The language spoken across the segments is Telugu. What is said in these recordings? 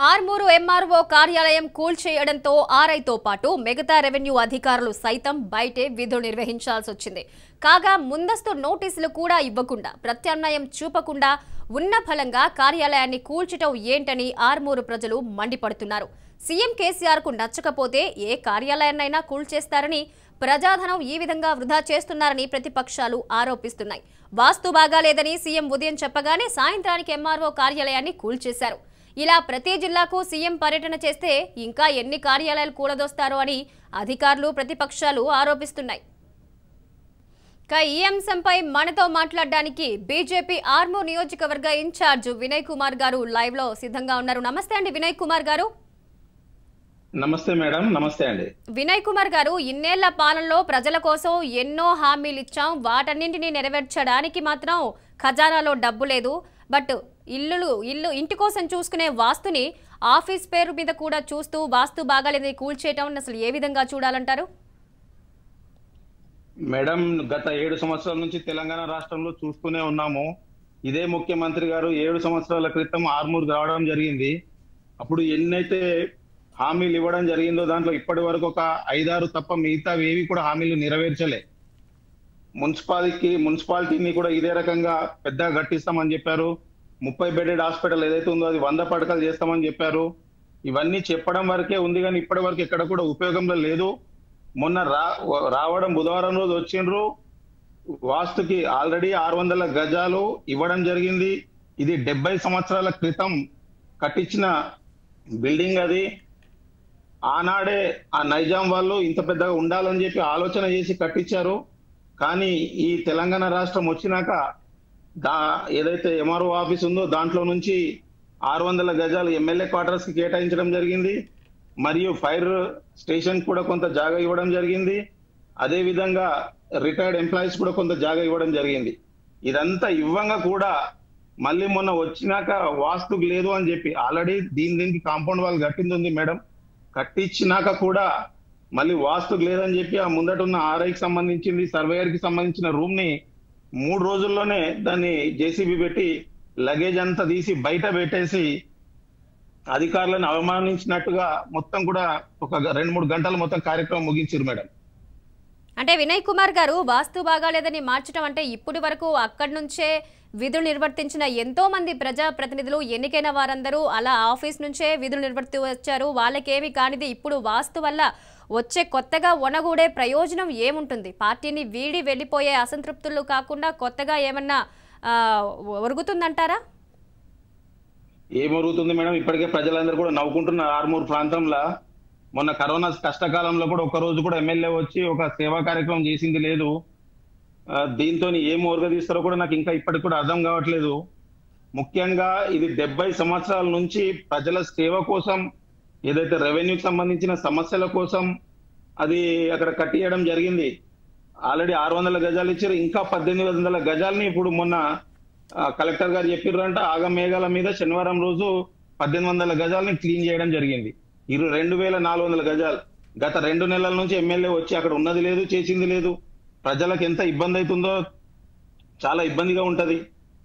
ఆర్మూరు ఎంఆర్ఓ కార్యాలయం కూల్చేయడంతో ఆర్ఐతో పాటు మిగతా రెవెన్యూ అధికారులు సైతం బయటే విధులు నిర్వహించాల్సి వచ్చింది కాగా ముందస్తు నోటీసులు కూడా ఇవ్వకుండా ప్రత్యామ్నాయం చూపకుండా ఉన్న ఫలంగా కార్యాలయాన్ని కూల్చటం ఏంటని ఆర్మూరు ప్రజలు మండిపడుతున్నారు సీఎం కేసీఆర్ కు నచ్చకపోతే ఏ కార్యాలయాన్నైనా కూల్చేస్తారని ప్రజాధనం ఈ విధంగా వృధా చేస్తున్నారని ప్రతిపక్షాలు ఆరోపిస్తున్నాయి వాస్తు బాగాలేదని సీఎం ఉదయం చెప్పగానే సాయంత్రానికి ఎంఆర్ఓ కార్యాలయాన్ని కూల్చేశారు ఇలా ప్రతి జిల్లాకు సీఎం పర్యటన చేస్తే ఇంకా ఎన్ని కార్యాలయాలు కూలదోస్తారో అని అధికారులు ప్రతిపక్షాలు ఆరోపిస్తున్నాయి ఇక ఈ అంశంపై మనతో మాట్లాడడానికి బీజేపీ ఆర్మూర్ నియోజకవర్గ ఇన్ఛార్జ్ వినయ్ కుమార్ గారు లైవ్ లో సిద్ధంగా ఉన్నారు నమస్తే అండి వినయ్ కుమార్ గారు నమస్తే మేడం నమస్తే అండి వినయ్ కుమార్ గారు ఇన్నేళ్ల పాలనలో ప్రజల కోసం ఎన్నో హామీలు ఇచ్చాం వాటన్నింటినీ నెరవేర్చడానికి మాత్రం ఖజానాలో డబ్బు లేదు బట్ ఇల్లు ఇల్లు ఇంటి కోసం చూసుకునే వాస్తుని ఆఫీస్ పేరు మీద కూడా చూస్తూ వాస్తు బాగాలేదని కూల్చేయటం అసలు ఏ విధంగా చూడాలంటారు మేడం గత ఏడు సంవత్సరాల నుంచి తెలంగాణ రాష్ట్రంలో చూస్తూనే ఉన్నాము ఇదే ముఖ్యమంత్రి గారు ఏడు సంవత్సరాల క్రితం ఆర్మూర్ రావడం జరిగింది అప్పుడు ఎన్నైతే హామీలు ఇవ్వడం జరిగిందో దాంట్లో ఇప్పటి వరకు ఒక ఐదారు తప్ప మిగతా ఏవి కూడా హామీలు నెరవేర్చలే మున్సిపాలిటీకి మున్సిపాలిటీని కూడా ఇదే రకంగా పెద్దగా కట్టిస్తామని చెప్పారు ముప్పై బెడెడ్ హాస్పిటల్ ఏదైతే ఉందో అది వంద పడకలు చేస్తామని చెప్పారు ఇవన్నీ చెప్పడం వరకే ఉంది కానీ ఇప్పటి వరకు ఎక్కడ కూడా ఉపయోగంలో లేదు మొన్న రా రావడం బుధవారం రోజు వచ్చిండ్రు వాస్తుకి ఆల్రెడీ ఆరు వందల గజాలు ఇవ్వడం జరిగింది ఇది డెబ్బై సంవత్సరాల క్రితం కట్టించిన బిల్డింగ్ అది ఆనాడే ఆ నైజాం వాళ్ళు ఇంత పెద్దగా ఉండాలని చెప్పి ఆలోచన చేసి కట్టించారు కానీ ఈ తెలంగాణ రాష్ట్రం వచ్చినాక దా ఏదైతే ఎంఆర్ఓ ఆఫీస్ ఉందో దాంట్లో నుంచి ఆరు వందల గజాలు ఎమ్మెల్యే క్వార్టర్స్ కి కేటాయించడం జరిగింది మరియు ఫైర్ స్టేషన్ కూడా కొంత జాగా ఇవ్వడం జరిగింది అదే విధంగా రిటైర్డ్ ఎంప్లాయీస్ కూడా కొంత జాగా ఇవ్వడం జరిగింది ఇదంతా ఇవ్వంగా కూడా మళ్ళీ మొన్న వచ్చినాక వాస్తుకు లేదు అని చెప్పి ఆల్రెడీ దీని దీనికి కాంపౌండ్ వాళ్ళు కట్టింది ఉంది మేడం కట్టించినాక కూడా మళ్ళీ వాస్తుకు లేదని చెప్పి ఆ ముందట ఉన్న ఆర్ఐకి సంబంధించింది సర్వేయర్ కి సంబంధించిన రూమ్ ని మూడు రోజుల్లోనే దాన్ని జేసీబీ పెట్టి లగేజ్ అంతా తీసి బయట పెట్టేసి అధికారులను అవమానించినట్టుగా మొత్తం కూడా ఒక రెండు మూడు గంటలు మొత్తం కార్యక్రమం ముగించారు మేడం అంటే వినయ్ కుమార్ గారు వాస్తు బాగాలేదని మార్చడం అంటే ఇప్పటి వరకు అక్కడి నుంచే విధులు నిర్వర్తించిన ఎంతో మంది ప్రజా ప్రతినిధులు ఎన్నికైన వారందరూ అలా ఆఫీస్ నుంచే విధులు నిర్వర్తి వచ్చారు వాళ్ళకేమి కానిది ఇప్పుడు వాస్తు వల్ల వచ్చే కొత్తగా ఒనగూడే ప్రయోజనం ఏముంటుంది పార్టీని వీడి వెళ్ళిపోయే అసంతృప్తులు కాకుండా కొత్తగా ఏమన్నా ఆ, ఒరుగుతుందంటారా ఏమరుగుతుంది మేడం ఇప్పటికే ప్రజలందరూ కూడా నవ్వుకుంటున్నారు ఆర్మూర్ ప్రాంతంలో మొన్న కరోనా కష్టకాలంలో కూడా ఒక రోజు కూడా ఎమ్మెల్యే వచ్చి ఒక సేవా కార్యక్రమం చేసింది లేదు దీంతో ఏం ఓర్గదీస్తారో కూడా నాకు ఇంకా ఇప్పటికి కూడా అర్థం కావట్లేదు ముఖ్యంగా ఇది డెబ్బై సంవత్సరాల నుంచి ప్రజల సేవ కోసం ఏదైతే రెవెన్యూకి సంబంధించిన సమస్యల కోసం అది అక్కడ కట్టియడం జరిగింది ఆల్రెడీ ఆరు వందల గజాలు ఇచ్చారు ఇంకా పద్దెనిమిది వందల గజాలని ఇప్పుడు మొన్న ఆ, కలెక్టర్ గారు చెప్పిర్రంట ఆగ మేఘాల మీద శనివారం రోజు పద్దెనిమిది వందల గజాలని క్లీన్ చేయడం జరిగింది ఇరు రెండు వేల నాలుగు వందల గజాలు గత రెండు నెలల నుంచి ఎమ్మెల్యే వచ్చి అక్కడ ఉన్నది లేదు చేసింది లేదు ప్రజలకు ఎంత ఇబ్బంది అవుతుందో చాలా ఇబ్బందిగా ఉంటది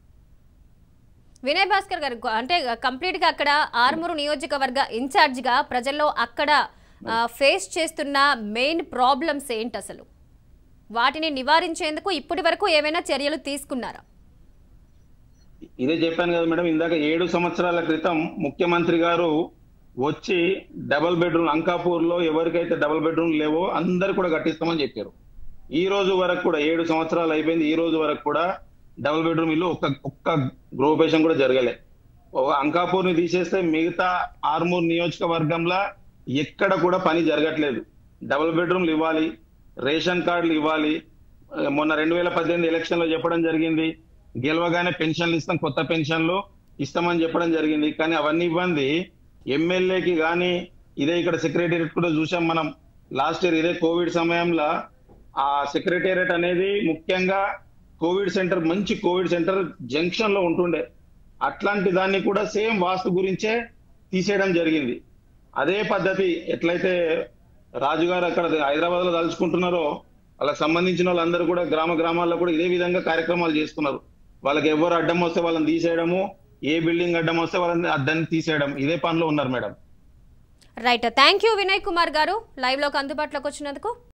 వినయ్ భాస్కర్ గారు అంటే కంప్లీట్ గా అక్కడ ఆర్మూరు నియోజకవర్గ ఇన్ఛార్జ్ గా ప్రజల్లో అక్కడ ఆ, ఫేస్ చేస్తున్న మెయిన్ ప్రాబ్లమ్స్ ఏంటి అసలు వాటిని నివారించేందుకు ఇప్పటి వరకు ఏమైనా చర్యలు తీసుకున్నారా ఇదే చెప్పాను కదా మేడం ఇందాక ఏడు సంవత్సరాల క్రితం ముఖ్యమంత్రి గారు వచ్చి డబుల్ బెడ్రూమ్ అంకాపూర్ లో ఎవరికైతే డబుల్ బెడ్రూమ్ లేవో అందరు కూడా కట్టిస్తామని చెప్పారు ఈ రోజు వరకు కూడా ఏడు సంవత్సరాలు అయిపోయింది ఈ రోజు వరకు కూడా డబుల్ బెడ్రూమ్ ఇల్లు ఒక్క ఒక్క గృహపేషం కూడా జరగలే ఓ అంకాపూర్ ని తీసేస్తే మిగతా ఆర్మూర్ నియోజకవర్గంలో ఎక్కడ కూడా పని జరగట్లేదు డబుల్ బెడ్రూమ్లు ఇవ్వాలి రేషన్ కార్డులు ఇవ్వాలి ఆ, మొన్న రెండు వేల పద్దెనిమిది ఎలక్షన్ లో చెప్పడం జరిగింది గెలవగానే పెన్షన్లు ఇస్తాం కొత్త పెన్షన్లు ఇస్తామని చెప్పడం జరిగింది కానీ అవన్నీ ఇవ్వండి ఎమ్మెల్యేకి కానీ ఇదే ఇక్కడ సెక్రటేరియట్ కూడా చూసాం మనం లాస్ట్ ఇయర్ ఇదే కోవిడ్ సమయంలో ఆ సెక్రటేరియట్ అనేది ముఖ్యంగా కోవిడ్ సెంటర్ మంచి కోవిడ్ సెంటర్ జంక్షన్ లో ఉంటుండే అట్లాంటి దాన్ని కూడా సేమ్ వాస్తు గురించే తీసేయడం జరిగింది అదే పద్ధతి ఎట్లయితే రాజుగారు అక్కడ హైదరాబాద్ లో తలుచుకుంటున్నారో వాళ్ళకి సంబంధించిన వాళ్ళందరూ కూడా గ్రామ గ్రామాల్లో కూడా ఇదే విధంగా కార్యక్రమాలు చేస్తున్నారు వాళ్ళకి ఎవరు అడ్డం వస్తే వాళ్ళని తీసేయడము ఏ బిల్డింగ్ అడ్డం వస్తే వాళ్ళని అద్దాన్ని తీసేయడం ఇదే పనిలో ఉన్నారు madam right thank you Vinay Kumar garu live లోకి అందుబాటులోకి వచ్చినందుకు